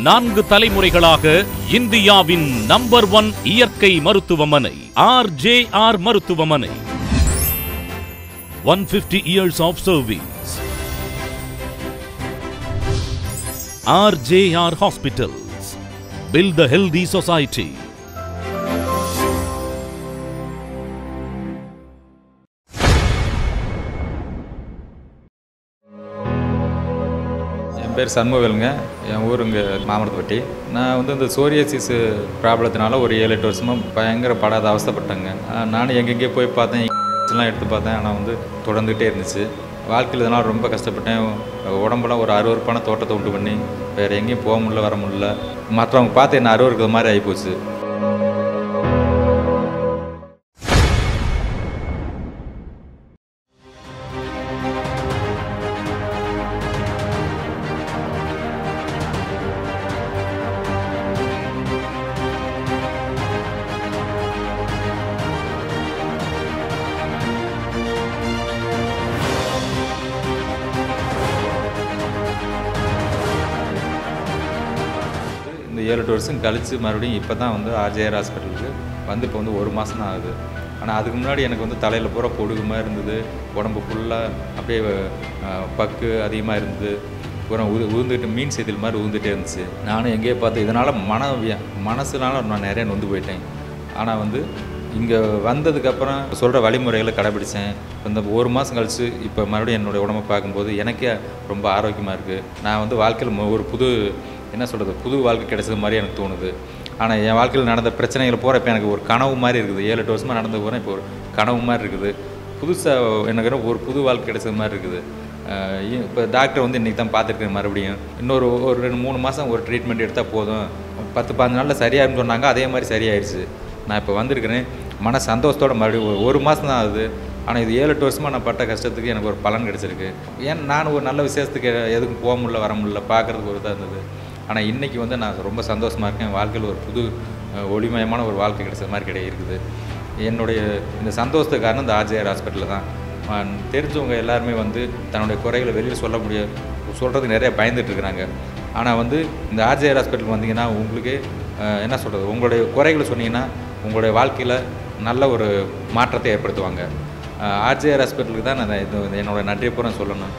நான்கு தலைமுறைகளாக இந்தியாவின் நம்பர் ஒன் இயற்கை மருத்துவமனை ஆர் ஜே ஆர் மருத்துவமனை one fifty years of service R J R hospitals build the healthy society என் பேர் சண்முகவேலுங்க என் ஊர் இங்கே மாமரத்துப்பட்டி நான் வந்து இந்த சோரியாசிஸ் ப்ராப்ளத்தினால ஒரு ஏழு எட்டு வருஷமாக பயங்கர படாத அவஸ்தைப்பட்டேங்க ஆஹ் நானும் எங்கெங்கே போய் பார்த்தேன் எல்லாம் எடுத்து பார்த்தேன் ஆனால் வந்து தொடர்ந்துகிட்டே இருந்துச்சு வாழ்க்கையில் இதனால் ரொம்ப கஷ்டப்பட்டேன் உடம்புலாம் ஒரு அருவறுப்பான தோட்டத்தை உண்டு பண்ணி வேறு எங்கேயும் போக முடியல வர முடியல மற்றவங்க பார்த்து என்ன அருவறுக்கிற மாதிரி ஆகிப்போச்சு இந்த ஏழு எட்டு வருஷம் கழித்து மறுபடியும் இப்போ தான் வந்து ஆர்ஜேஆர் ஹாஸ்பிட்டலுக்கு வந்து இப்போ வந்து ஒரு மாதம் தான் ஆகுது ஆனால் அதுக்கு முன்னாடி எனக்கு வந்து தலையில் பூரா பொடுகு மாதிரி இருந்தது உடம்பு ஃபுல்லாக அப்படியே அஹ், பக்கு அதிகமாக இருந்தது பூரா உது உழுந்துட்டு மீன் செய்தல் மாதிரி உழுந்துட்டே இருந்துச்சு நானும் எங்கேயோ பார்த்து இதனால் மன விய- மனசுனால நான் நிறைய நொந்து போயிட்டேன் ஆனால் வந்து இங்கே வந்ததுக்கப்புறம் சொல்கிற வழிமுறைகளை கடைபிடிச்சேன் இந்த ஒரு மாதம் கழித்து இப்போ மறுபடியும் என்னுடைய உடம்பை பார்க்கும்போது எனக்கே ரொம்ப ஆரோக்கியமாக இருக்குது நான் வந்து வாழ்க்கையில் மு- ஒரு புது என்ன சொல்கிறது புது வாழ்க்கை கிடைச்சது மாதிரி எனக்கு தோணுது ஆனால் என் வாழ்க்கையில் நடந்த பிரச்சனைகள் போகிற இப்போ எனக்கு ஒரு கனவு மாதிரி இருக்குது ஏழு எட்டு வருஷமாக நடந்த போகிறேன் இப்போ ஒரு கனவு மாதிரி இருக்குது புதுசாக எனக்கு என்ன ஒரு புது வாழ்க்கை கிடைச்சது மாதிரி இருக்குது இப்போ டாக்டர் வந்து இன்றைக்கி தான் பார்த்துருக்கேன் மறுபடியும் இன்னொரு ஒரு ரெண்டு மூணு மாதம் ஒரு ட்ரீட்மெண்ட் எடுத்தால் போதும் பத்து பதினஞ்சு நாளில் சரியாகுன்னு சொன்னாங்க அதே மாதிரி சரியாயிடுச்சு நான் இப்போ வந்திருக்கிறேன் மன சந்தோஷத்தோட மறுபடியும் ஒரு- ஒரு மாதம் தான் ஆகுது ஆனால் இது ஏழு எட்டு வருஷமாக நான் பட்ட கஷ்டத்துக்கு எனக்கு ஒரு பலன் கிடச்சிருக்கு ஏன் நான் ஒரு நல்ல விசேஷத்துக்கு எதுக்கும் போக முடியல வர முடியல பார்க்குறதுக்கு ஒரு இதாக இருந்தது ஆனால் இன்றைக்கி வந்து நான் ரொம்ப சந்தோஷமாக இருக்கேன் வாழ்க்கையில் ஒரு புது அஹ், ஒளிமயமான ஒரு வாழ்க்கை கிடைச்ச மாதிரி கிடை இருக்குது என்னுடைய இந்த சந்தோஷத்துக்கு காரணம் இந்த ஆர்ஜிஆர் ஹாஸ்பிட்டலில் தான் அஹ், தெரிஞ்சவங்க எல்லாருமே வந்து தன்னுடைய குறைகளை வெளியில் சொல்ல முடிய சொல்கிறதுக்கு நிறைய பயந்துட்டு இருக்கிறாங்க ஆனால் வந்து இந்த ஆர்ஜிஆர் ஹாஸ்பிட்டல் வந்தீங்கன்னா உங்களுக்கு அஹ், என்ன சொல்கிறது உங்களுடைய குறைகளை சொன்னீங்கன்னா உங்களுடைய வாழ்க்கையில் நல்ல ஒரு மாற்றத்தை ஏற்படுத்துவாங்க ஆர்ஜிஆர் ஹாஸ்பிட்டலுக்கு தான் நான் இது என்னோட நன்றியை பூரா சொல்லணும்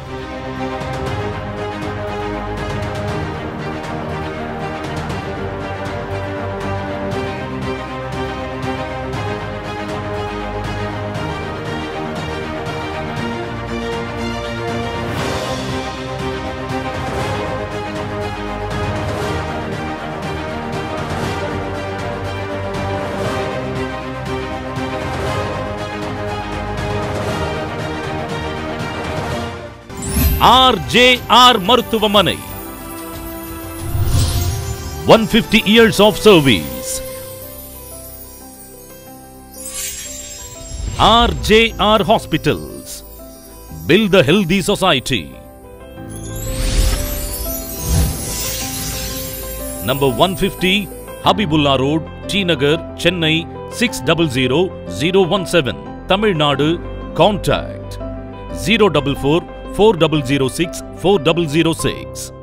ஆர் ஜே ஆர் மருத்துவமனை one fifty years of service R J R hospitals build the healthy society number one fifty Habibullah road T Nagar Chennai six double zero zero one seven Tamil Nadu contact zero double four four double zero six four double zero six